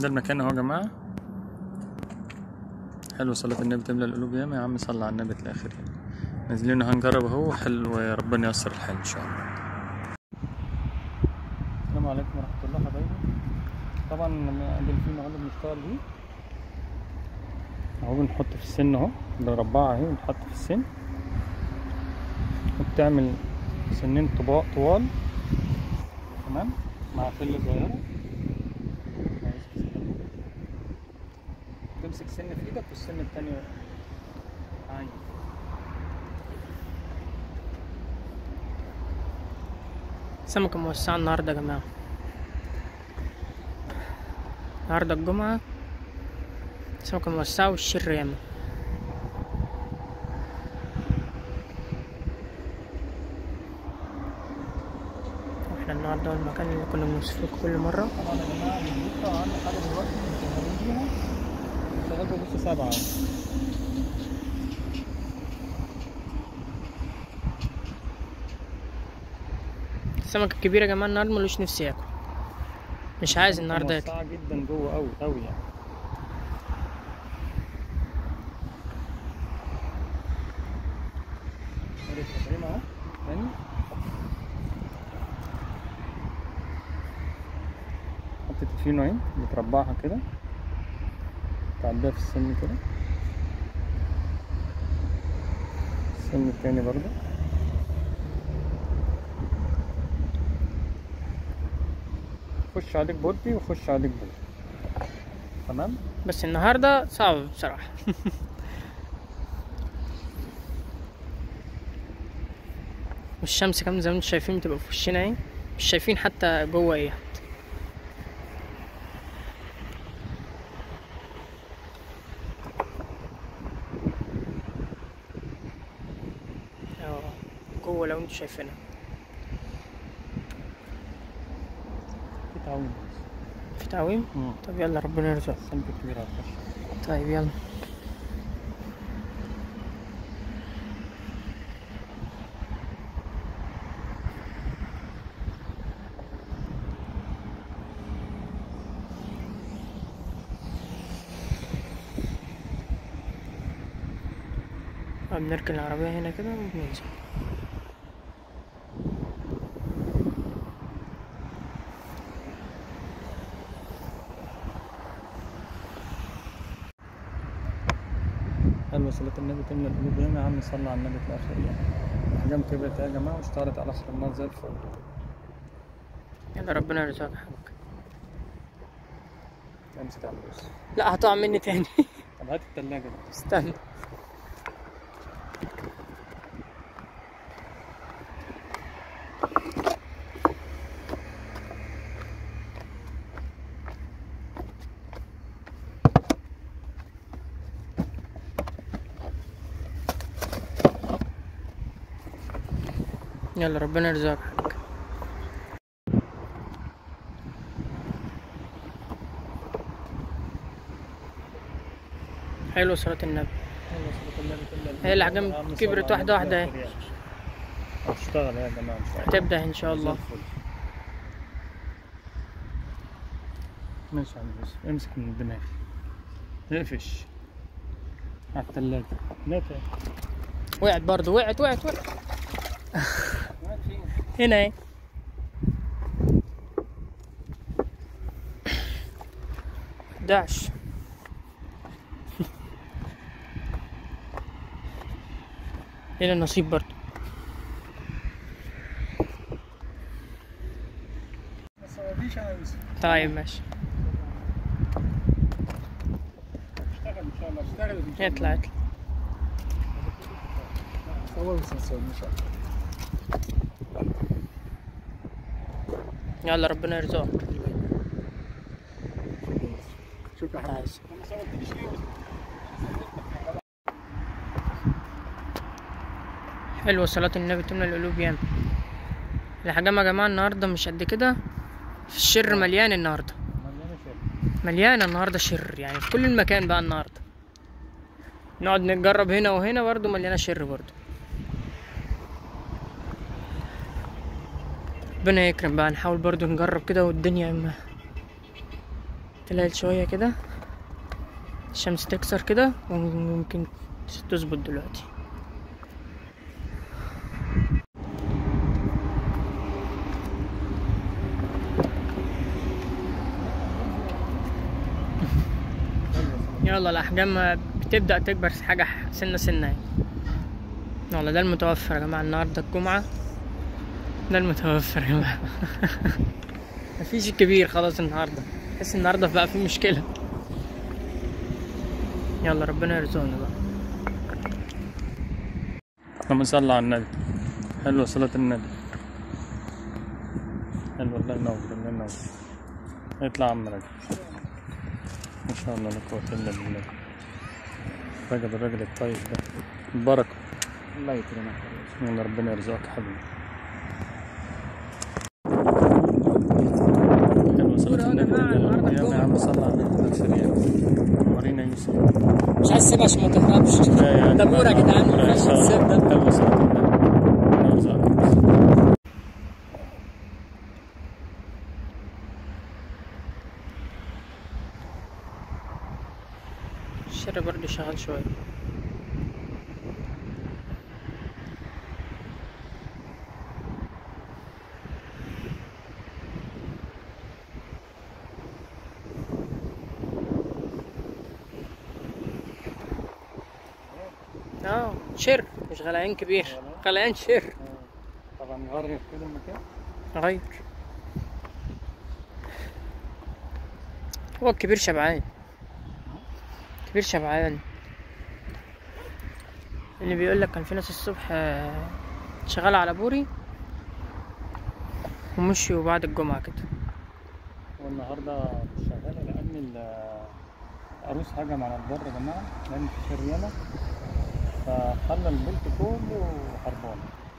ده المكان اهو يا جماعة حلو صلاة النبي تملى القلوب ياما يا عم صلى على النبي في الآخر يعني نازلين هنجرب اهو حلو يا ربنا ييسر الحال إن شاء الله السلام عليكم ورحمة الله حبايبي طبعا لما الدلفين اهو اللي بنشتغل بيه اهو بنحط في السن اهو بنربعها اهي بنحط في السن وبتعمل سنين طباق طوال تمام مع فلة صغيرة تمسك سن في ايدك والسن التاني عين سمكة موسعة النهاردة يا جماعة النهاردة الجمعة سمكة موسعة والشر ياما واحنا النهاردة المكان اللي كنا بنوصفه كل مرة طبعا يا جماعة البوصة عندي حاجة دلوقتي شغالين بيها شغال ببوصة سبعة اهو السمكة الكبيرة يا جماعة النهاردة ملوش نفسي ياكل مش عايز النهاردة ياكل موسعة جدا جوه أوي أوي يعني ادي التطعيم اهو تاني حطيت الفينو اهي بتربعها كده تعديها في السن كده السن التاني برضه خش عليك بودي وخش عليك بودي تمام بس النهاردة صعب بصراحة والشمس كمان زي ما انتم شايفين بتبقى في وشنا اهي مش شايفين حتى جوه ايه اه جوه لو انتوا شايفينها في تعاون في تعويم امم طب يلا ربنا يرزقك السمك الكبير هتخش طيب يلا طب نركن العربية هنا كده وننزل حلوة صلاة النبي تملى القلوب ياما يا عم صلى على النبي في الآخر يعني الأحجام كبرت يا جماعة واشتغلت على آخر النار زي الفل يلا ربنا يرزقك يا حبيبي امسك على البوس لا هتقع مني تاني طب هات التلاجة دي استنى يلا ربنا يرزقك حقك حلو صلاة النبي حلوة صلاة النبي تملى القلوب هي الأحجام يا عم كبرت صلى على واحدة النبي واحدة في الآخر يعني. هتشتغل يا جماعة إن شاء الله هتبدأ إن شاء زي الله الفل. ماشي يا عم يوسف امسك من الدماغ اقفش على التلاجة لا تاني وقعت برضه وقعت وقعت وقعت وقعت فين؟ هنا اهي داش هنا النصيب برضه ما تصورنيش يا يوسف طيب ماشي اشتغل ان شاء الله اشتغل ان شاء الله اطلع اطلع صور بس ما تصورنيش يلا ربنا يرزقك شكرا يا حبيبي عايز. ما صورتنيش ليه حلوة صلاة النبي تملى القلوب ياما الحجام يا جماعة النهاردة مش قد كده الشر مليان النهاردة مليانة شغل مليانة النهاردة شر يعني في كل المكان بقى النهاردة نقعد نجرب هنا وهنا برضو مليانة شر برضو ربنا يكرم بقى نحاول برضو نجرب كده والدنيا اما تلال شوية كده الشمس تكسر كده وممكن تظبط دلوقتي يلا الأحجام بتبدأ تكبر حاجة سنة سنة يعني والله ده المتوفر يا جماعة النهاردة الجمعة ده المتوفر يا جماعة مفيش الكبير خلاص النهاردة تحس النهاردة بقى في مشكلة يلا ربنا يرزقنا بقى اللهم صل على النبي حلوة صلاة النبي حلو الله ينور الله ينور اطلع عم رجب ما شاء الله لا قوة إلا بالله رجب الراجل الطيب ده البركة الله يكرمك يلا ربنا يرزقك يا حبيبي حلوة صلاة النبي يا عم صل على النبي الشريف ورينا يوسف مش عايز اسيبها عشان ما تهربش لا يا ده بورا يا جدعان لا، إن مش شاء الله. هنسيب ده حلوة صلاة النبي ربنا يرزقك. الشارع برضه شغال شوية اه شر مش غليان كبير غليان شر طبعا نغير كده المكان غير هو الكبير شبعان كبير شبعان اللي بيقول لك كان في ناس الصبح آه، شغالة على بوري ومشيوا بعد الجمعة كده والنهارده مش شغاله لان العروس هجم على البر يا جماعه لان في شريانه فخلى البيت كله هربان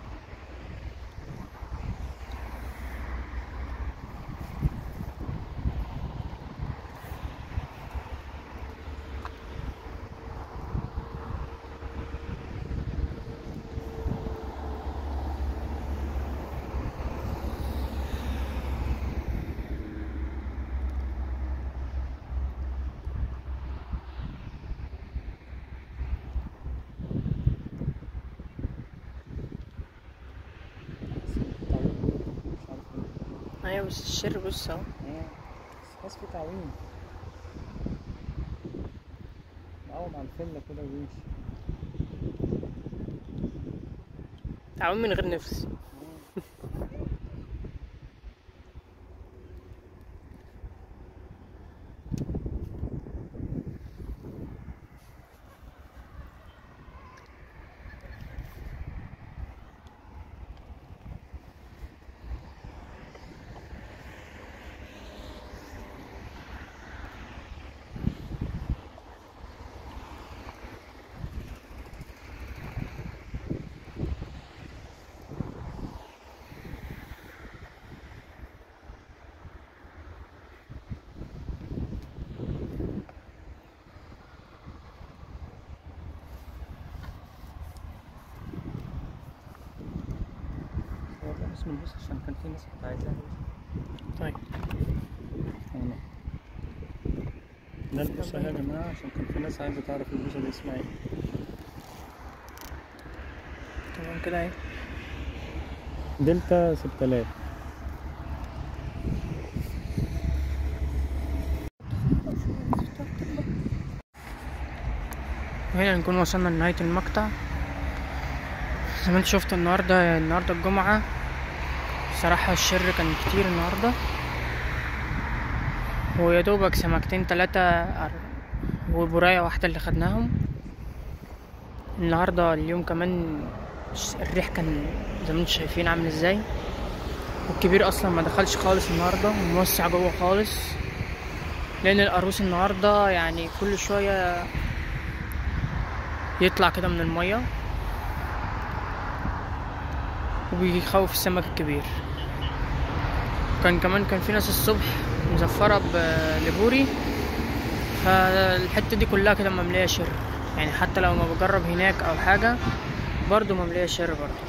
طيب مش عارف ايه ايوه بس الشر بص اهو إيه، بس حاسس في تعويم معاهم على الفله كده ويمشي تعاون من غير نفس هو ده اسم البوس عشان كان في ناس كانت عايزاها طيب هنا. ده البوسة يا جماعة عشان كان في ناس عايزة تعرف البوسة دي اسمها ايه تمام كده اهي دلتا 6000 وهنا نكون وصلنا لنهاية المقطع زي ما انت شفت النهاردة النهاردة الجمعة صراحة الشر كان كتير النهاردة ويا دوبك سمكتين تلاتة أر- وبراية واحدة اللي خدناهم النهاردة اليوم كمان ش- الريح كان زي ما انتم شايفين عامل ازاي والكبير اصلا ما دخلش خالص النهاردة موسع جوه خالص لان القاروص النهاردة يعني كل شوية يطلع كده من المية وبيخوف السمك الكبير كان كمان كان في ناس الصبح مزفرة بليبوري فالحتة دي كلها كده مملية شر يعني حتى لو ما بجرب هناك او حاجة برضو مملية شر برضو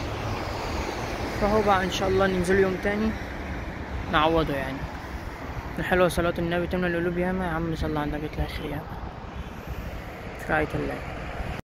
فهو بقى ان شاء الله ننزل يوم تاني نعوضه يعني الحلوة صلاة النبي تملى القلوب ياما يا عم صلى على النبي تلاقي خير ياما في رعاية الله